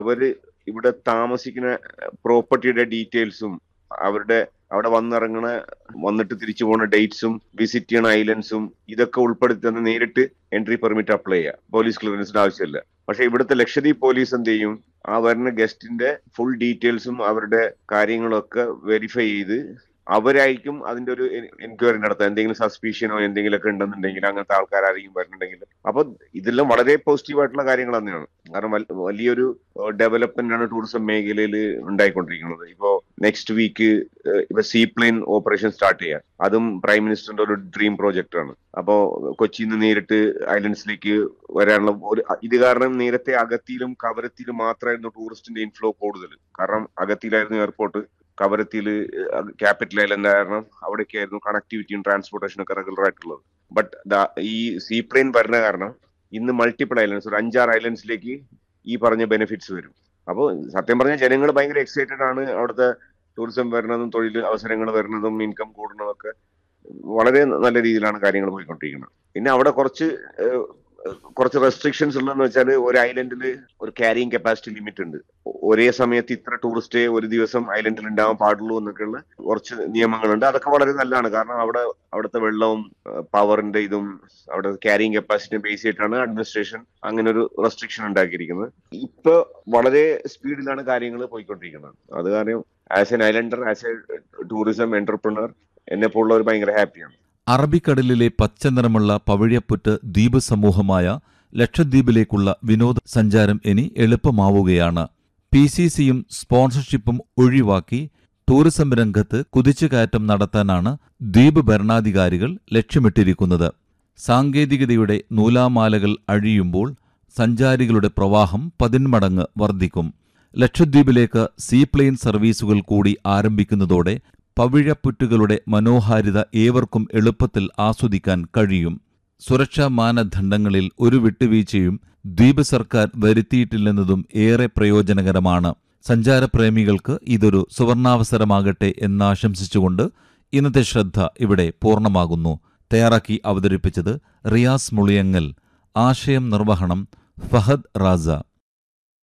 അവര് ഇവിടെ താമസിക്കുന്ന പ്രോപ്പർട്ടിയുടെ ഡീറ്റെയിൽസും അവരുടെ അവിടെ വന്നിറങ്ങണ വന്നിട്ട് തിരിച്ചു പോകുന്ന ഡേറ്റ്സും വിസിറ്റ് ചെയ്യണ ഐലൻഡ്സും ഇതൊക്കെ ഉൾപ്പെടുത്തി തന്നെ നേരിട്ട് എൻട്രി പെർമിറ്റ് അപ്ലൈ ചെയ്യാം പോലീസ് ക്ലിയറൻസിന്റെ ആവശ്യമില്ല പക്ഷെ ഇവിടുത്തെ ലക്ഷദ്വീപ് പോലീസ് എന്ത് ചെയ്യും ആ വരുന്ന ഗസ്റ്റിന്റെ ഫുൾ ഡീറ്റെയിൽസും അവരുടെ കാര്യങ്ങളൊക്കെ വെരിഫൈ ചെയ്ത് അവരായിരിക്കും അതിന്റെ ഒരു എൻക്വയറി നടത്തുക എന്തെങ്കിലും സസ്പീഷ്യനോ എന്തെങ്കിലുമൊക്കെ ഉണ്ടെന്നുണ്ടെങ്കിൽ അങ്ങനത്തെ ആൾക്കാരായിരിക്കും വരുന്നുണ്ടെങ്കിൽ അപ്പൊ ഇതെല്ലാം വളരെ പോസിറ്റീവ് ആയിട്ടുള്ള കാര്യങ്ങൾ തന്നെയാണ് കാരണം വൽ- വലിയൊരു ഡെവലപ്മെന്റ് ആണ് ടൂറിസം മേഖലയിൽ ഉണ്ടായിക്കൊണ്ടിരിക്കുന്നത് ഇപ്പോ നെക്സ്റ്റ് വീക്ക് ഇപ്പൊ സീ പ്ലെയിൻ ഓപ്പറേഷൻ സ്റ്റാർട്ട് ചെയ്യാം അതും പ്രൈം മിനിസ്റ്ററിന്റെ ഒരു ഡ്രീം പ്രോജക്റ്റ് ആണ് അപ്പോ കൊച്ചിയിൽ നിന്ന് നേരിട്ട് ഐലൻഡ്സിലേക്ക് വരാനുള്ള ഒരു ഇത് കാരണം നേരത്തെ അഗത്തിയിലും കവരത്തിയിലും മാത്രമായിരുന്നു ടൂറിസ്റ്റിന്റെ ഇൻഫ്ലോ കൂടുതൽ കാരണം അഗത്തിയിലായിരുന്നു എയർപോർട്ട് കവരത്തിയിൽ ക്യാപിറ്റൽ ഐലൻഡ് കാരണം അവിടേക്കായിരുന്നു കണക്ടിവിറ്റിയും ട്രാൻസ്പോർട്ടേഷനും ഒക്കെ റെഗുലർ ആയിട്ടുള്ളത് ബട്ട് ഈ സീ പ്ലെയിൻ വരുന്ന കാരണം ഇന്ന് മൾട്ടിപ്പിൾ ഐലൻഡ്സ് ഒരു അഞ്ചാറ് ഐലൻഡ്സിലേക്ക് ഈ പറഞ്ഞ ബെനിഫിറ്റ്സ് വരും അപ്പോൾ സത്യം പറഞ്ഞാൽ ജനങ്ങൾ ഭയങ്കര എക്സൈറ്റഡ് ആണ് അവിടുത്തെ ടൂറിസം വരുന്നതും തൊഴിൽ അവസരങ്ങൾ വരുന്നതും ഇൻകം കൂടുന്നതും ഒക്കെ വളരെ നല്ല രീതിയിലാണ് കാര്യങ്ങൾ പോയിക്കൊണ്ടിരിക്കുന്നത് പിന്നെ അവിടെ കുറച്ച് ഏഹ്, കുറച്ച് റെസ്ട്രിക്ഷൻസ് ഉള്ളതെന്ന് വെച്ചാൽ ഒരു ഐലൻഡിൽ ഒരു ക്യാരിങ് കപ്പാസിറ്റി ലിമിറ്റ് ഉണ്ട് ഒരേ സമയത്ത് ഇത്ര ടൂറിസ്റ്റേ ഒരു ദിവസം ഐലൻഡിൽ ഉണ്ടാവാൻ പാടുള്ളൂ എന്നൊക്കെയുള്ള കുറച്ച് നിയമങ്ങളുണ്ട് അതൊക്കെ വളരെ നല്ലതാണ് കാരണം അവിടെ അവിടുത്തെ വെള്ളവും പവറിന്റെ ഇതും അവിടെ ക്യാരിങ് കപ്പാസിറ്റി ബേസ് ചെയ്തിട്ടാണ് അഡ്മിനിസ്ട്രേഷൻ അങ്ങനെ ഒരു റെസ്ട്രിക്ഷൻ ഉണ്ടാക്കിയിരിക്കുന്നത് ഇപ്പൊ വളരെ സ്പീഡിലാണ് കാര്യങ്ങൾ പോയിക്കൊണ്ടിരിക്കുന്നത് അത് കാരണം as an islander as a tourism entrepreneur എന്നെ പോലുള്ളവർ ഭയങ്കര ഹാപ്പിയാണ് അറബിക്കടലിലെ പച്ചനിറമുള്ള പവിഴപ്പുറ്റ് ദ്വീപ് സമൂഹമായ ലക്ഷദ്വീപിലേക്കുള്ള വിനോദ സഞ്ചാരം ഇനി എളുപ്പമാവുകയാണ് പി സി സിയും സ്പോൺസർഷിപ്പും ഒഴിവാക്കി ടൂറിസം രംഗത്ത് കുതിച്ചുകയറ്റം നടത്താനാണ് ദ്വീപ് ഭരണാധികാരികൾ ലക്ഷ്യമിട്ടിരിക്കുന്നത് സാങ്കേതികതയുടെ നൂലാമാലകൾ അഴിയുമ്പോൾ സഞ്ചാരികളുടെ പ്രവാഹം പതിന്മടങ്ങ് വർദ്ധിക്കും ലക്ഷദ്വീപിലേക്ക് സീപ്ലെയിൻ സർവീസുകൾ കൂടി ആരംഭിക്കുന്നതോടെ പവിഴപ്പുറ്റുകളുടെ മനോഹാരിത ഏവർക്കും എളുപ്പത്തിൽ ആസ്വദിക്കാൻ കഴിയും സുരക്ഷാ മാനദണ്ഡങ്ങളിൽ ഒരു വിട്ടുവീഴ്ചയും ദ്വീപ് സർക്കാർ വരുത്തിയിട്ടില്ലെന്നതും ഏറെ പ്രയോജനകരമാണ് സഞ്ചാരപ്രേമികൾക്ക് ഇതൊരു സുവർണാവസരമാകട്ടെ എന്നാശംസിച്ചുകൊണ്ട് ഇന്നത്തെ ശ്രദ്ധ ഇവിടെ പൂർണ്ണമാകുന്നു തയ്യാറാക്കി അവതരിപ്പിച്ചത് റിയാസ് മുളിയങ്ങൽ ആശയം നിർവഹണം ഫഹദ് റാസ